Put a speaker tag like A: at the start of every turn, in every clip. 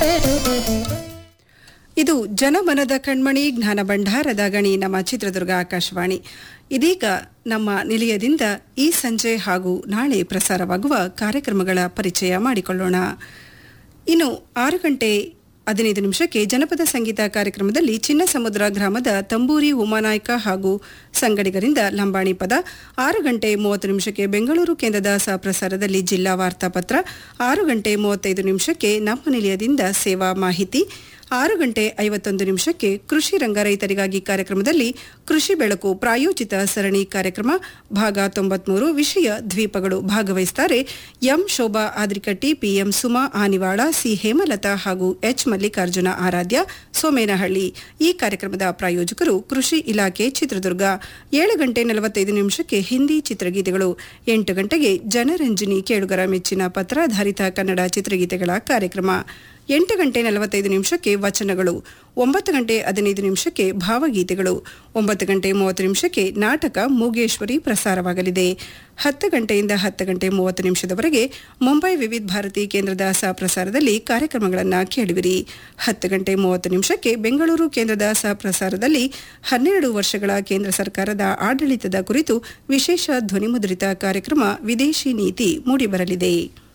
A: ಇದು ಜನಮನದ ಕಣ್ಮಣಿ ಜ್ಞಾನ ಭಂಡಾರದ ಗಣಿ ನಮ್ಮ ಚಿತ್ರದುರ್ಗ ಆಕಾಶವಾಣಿ ಇದೀಗ ನಮ್ಮ ನಿಲಯದಿಂದ ಈ ಸಂಜೆ ಹಾಗೂ ನಾಳೆ ಪ್ರಸಾರವಾಗುವ ಕಾರ್ಯಕ್ರಮಗಳ ಪರಿಚಯ ಮಾಡಿಕೊಳ್ಳೋಣ ಇನ್ನು ಆರು ಗಂಟೆ ಹದಿನೈದು ನಿಮಿಷಕ್ಕೆ ಜನಪದ ಸಂಗೀತ ಕಾರ್ಯಕ್ರಮದಲ್ಲಿ ಚಿನ್ನಸಮುದ್ರ ಗ್ರಾಮದ ತಂಬೂರಿ ಉಮಾನಾಯ್ಕ ಹಾಗೂ ಸಂಗಡಿಗರಿಂದ ಲಂಬಾಣಿ ಪದ ಆರು ಗಂಟೆ ಮೂವತ್ತು ನಿಮಿಷಕ್ಕೆ ಬೆಂಗಳೂರು ಕೇಂದ್ರದ ಸಹಪ್ರಸಾರದಲ್ಲಿ ಜಿಲ್ಲಾ ವಾರ್ತಾಪತ್ರ ಆರು ಗಂಟೆ ಮೂವತ್ತೈದು ನಿಮಿಷಕ್ಕೆ ನಮ್ಮ ನಿಲಯದಿಂದ ಸೇವಾ ಮಾಹಿತಿ ಆರು ಗಂಟೆ ಐವತ್ತೊಂದು ನಿಮಿಷಕ್ಕೆ ಕೃಷಿ ರಂಗ ರೈತರಿಗಾಗಿ ಕಾರ್ಯಕ್ರಮದಲ್ಲಿ ಕೃಷಿ ಬೆಳಕು ಪ್ರಾಯೋಜಿತ ಸರಣಿ ಕಾರ್ಯಕ್ರಮ ಭಾಗ ತೊಂಬತ್ಮೂರು ವಿಷಯ ದ್ವೀಪಗಳು ಭಾಗವಹಿಸುತ್ತಾರೆ M Shobha Adrikatti PM Suma Anivala C Hemalatha ಹಾಗೂ ಎಚ್ ಮಲ್ಲಿಕಾರ್ಜುನ ಆರಾಧ್ಯ ಸೋಮೇನಹಳ್ಳಿ ಈ ಕಾರ್ಯಕ್ರಮದ ಪ್ರಾಯೋಜಕರು ಕೃಷಿ ಇಲಾಖೆ ಚಿತ್ರದುರ್ಗ ಏಳು ಗಂಟೆ ನಲವತ್ತೈದು ನಿಮಿಷಕ್ಕೆ ಹಿಂದಿ ಚಿತ್ರಗೀತೆಗಳು ಎಂಟು ಗಂಟೆಗೆ ಜನರಂಜನಿ ಕೇಳುಗರ ಮೆಚ್ಚಿನ ಪತ್ರಾಧಾರಿತ ಕನ್ನಡ ಚಿತ್ರಗೀತೆಗಳ ಕಾರ್ಯಕ್ರಮ ಎಂಟು ಗಂಟೆ ನಲವತ್ತೈದು ನಿಮಿಷಕ್ಕೆ ವಚನಗಳು ಒಂಬತ್ತು ಗಂಟೆ ಹದಿನೈದು ನಿಮಿಷಕ್ಕೆ ಭಾವಗೀತೆಗಳು ಒಂಬತ್ತು ಗಂಟೆ ಮೂವತ್ತು ನಿಮಿಷಕ್ಕೆ ನಾಟಕ ಮೂಗೇಶ್ವರಿ ಪ್ರಸಾರವಾಗಲಿದೆ ಹತ್ತು ಗಂಟೆಯಿಂದ ಹತ್ತು ಗಂಟೆ ಮೂವತ್ತು ನಿಮಿಷದವರೆಗೆ ಮುಂಬೈ ವಿವಿಧ ಭಾರತಿ ಕೇಂದ್ರದ ಸಹಪ್ರಸಾರದಲ್ಲಿ ಕಾರ್ಯಕ್ರಮಗಳನ್ನು ಕೇಳುವಿರಿ ಹತ್ತು ಗಂಟೆ ಮೂವತ್ತು ನಿಮಿಷಕ್ಕೆ ಬೆಂಗಳೂರು ಕೇಂದ್ರದ ಸಹಪ್ರಸಾರದಲ್ಲಿ ಹನ್ನೆರಡು ವರ್ಷಗಳ ಕೇಂದ್ರ ಸರ್ಕಾರದ ಆಡಳಿತದ ಕುರಿತು ವಿಶೇಷ ಧ್ವನಿಮುದ್ರಿತ ಕಾರ್ಯಕ್ರಮ ವಿದೇಶಿ ನೀತಿ ಮೂಡಿಬರಲಿದೆ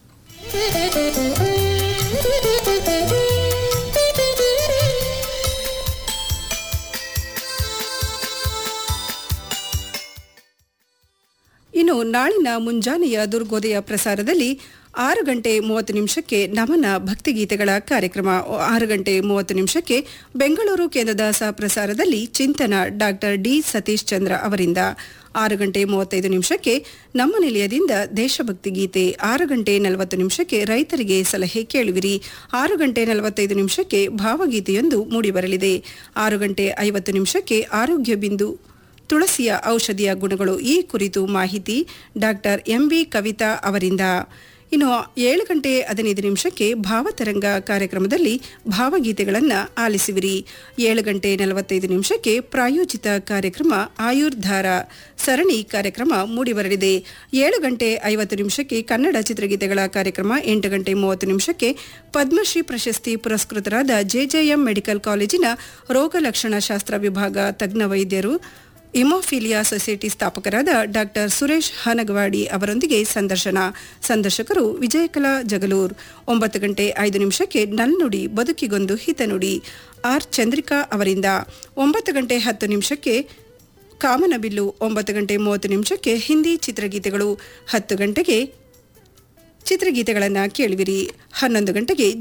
A: ಇನ್ನು ನಾಳಿನ ಮುಂಜಾನೆಯ ದುರ್ಗೋದಯ ಪ್ರಸಾರದಲ್ಲಿ ಆರು ಗಂಟೆ ಮೂವತ್ತು ನಿಮಿಷಕ್ಕೆ ನಮನ ಭಕ್ತಿಗೀತೆಗಳ ಕಾರ್ಯಕ್ರಮ ಆರು ಗಂಟೆ ಮೂವತ್ತು ನಿಮಿಷಕ್ಕೆ ಬೆಂಗಳೂರು ಕೇಂದ್ರದ ಸಹಪ್ರಸಾರದಲ್ಲಿ ಚಿಂತನ ಡಾಕ್ಟರ್ ಡಿ ಸತೀಶ್ ಚಂದ್ರ ಅವರಿಂದ ಆರು ಗಂಟೆ ಮೂವತ್ತೈದು ನಿಮಿಷಕ್ಕೆ ನಮ್ಮ ನಿಲಯದಿಂದ ದೇಶಭಕ್ತಿ ಗೀತೆ ಆರು ಗಂಟೆ ನಲವತ್ತು ನಿಮಿಷಕ್ಕೆ ರೈತರಿಗೆ ಸಲಹೆ ಕೇಳುವಿರಿ ಆರು ಗಂಟೆ ನಲವತ್ತೈದು ನಿಮಿಷಕ್ಕೆ ಭಾವಗೀತೆಯೊಂದು ಮೂಡಿಬರಲಿದೆ ಆರು ಗಂಟೆ ಐವತ್ತು ನಿಮಿಷಕ್ಕೆ ಆರೋಗ್ಯ ಬಿಂದು ತುಳಸಿಯ ಔಷಧಿಯ ಗುಣಗಳು ಈ ಕುರಿತು ಮಾಹಿತಿ ಡಾಕ್ಟರ್ ಎಂಬಿ ಕವಿತಾ ಅವರಿಂದ ಇನ್ನು ಏಳು ಗಂಟೆ ಹದಿನೈದು ನಿಮಿಷಕ್ಕೆ ಭಾವತರಂಗ ಕಾರ್ಯಕ್ರಮದಲ್ಲಿ ಭಾವಗೀತೆಗಳನ್ನು ಆಲಿಸುವಿರಿ ಏಳು ಗಂಟೆ ನಲವತ್ತೈದು ನಿಮಿಷಕ್ಕೆ ಪ್ರಾಯೋಜಿತ ಕಾರ್ಯಕ್ರಮ ಆಯುರ್ಧಾರ ಸರಣಿ ಕಾರ್ಯಕ್ರಮ ಮೂಡಿಬರಲಿದೆ ಏಳು ಗಂಟೆ ಐವತ್ತು ನಿಮಿಷಕ್ಕೆ ಕನ್ನಡ ಚಿತ್ರಗೀತೆಗಳ ಕಾರ್ಯಕ್ರಮ ಎಂಟು ಗಂಟೆ ಮೂವತ್ತು ನಿಮಿಷಕ್ಕೆ ಪದ್ಮಶ್ರೀ ಪ್ರಶಸ್ತಿ ಪುರಸ್ಕೃತರಾದ ಜೆಜೆಎಂ ಮೆಡಿಕಲ್ ಕಾಲೇಜಿನ ರೋಗ ಲಕ್ಷಣ ಶಾಸ್ತ್ರ ವಿಭಾಗ ತಜ್ಞ ವೈದ್ಯರು ಇಮೋಫಿಲಿಯಾ ಸೊಸೈಟಿ ಸ್ಥಾಪಕರಾದ ಡಾಕ್ಟರ್ ಸುರೇಶ್ ಹನಗವಾಡಿ ಅವರೊಂದಿಗೆ ಸಂದರ್ಶನ ಸಂದರ್ಶಕರು ವಿಜಯಕಲಾ ಜಗಲೂರ್ ಒಂಬತ್ತು ಗಂಟೆ ಐದು ನಿಮಿಷಕ್ಕೆ ನಲ್ನುಡಿ ಬದುಕಿಗೊಂದು ಹಿತನುಡಿ ಆರ್ ಚಂದ್ರಿಕಾ ಅವರಿಂದ ಒಂಬತ್ತು ಗಂಟೆ ಹತ್ತು ನಿಮಿಷಕ್ಕೆ ಕಾಮನಬಿಲ್ಲು ಒಂಬತ್ತು ಗಂಟೆ ಮೂವತ್ತು ನಿಮಿಷಕ್ಕೆ ಹಿಂದಿ ಚಿತ್ರಗೀತೆಗಳು ಹತ್ತು ಗಂಟೆಗೆ ಚಿತ್ರಗೀತೆಗಳನ್ನು ಕೇಳುವಿರಿ ಹನ್ನೊಂದು ಗಂಟೆಗೆ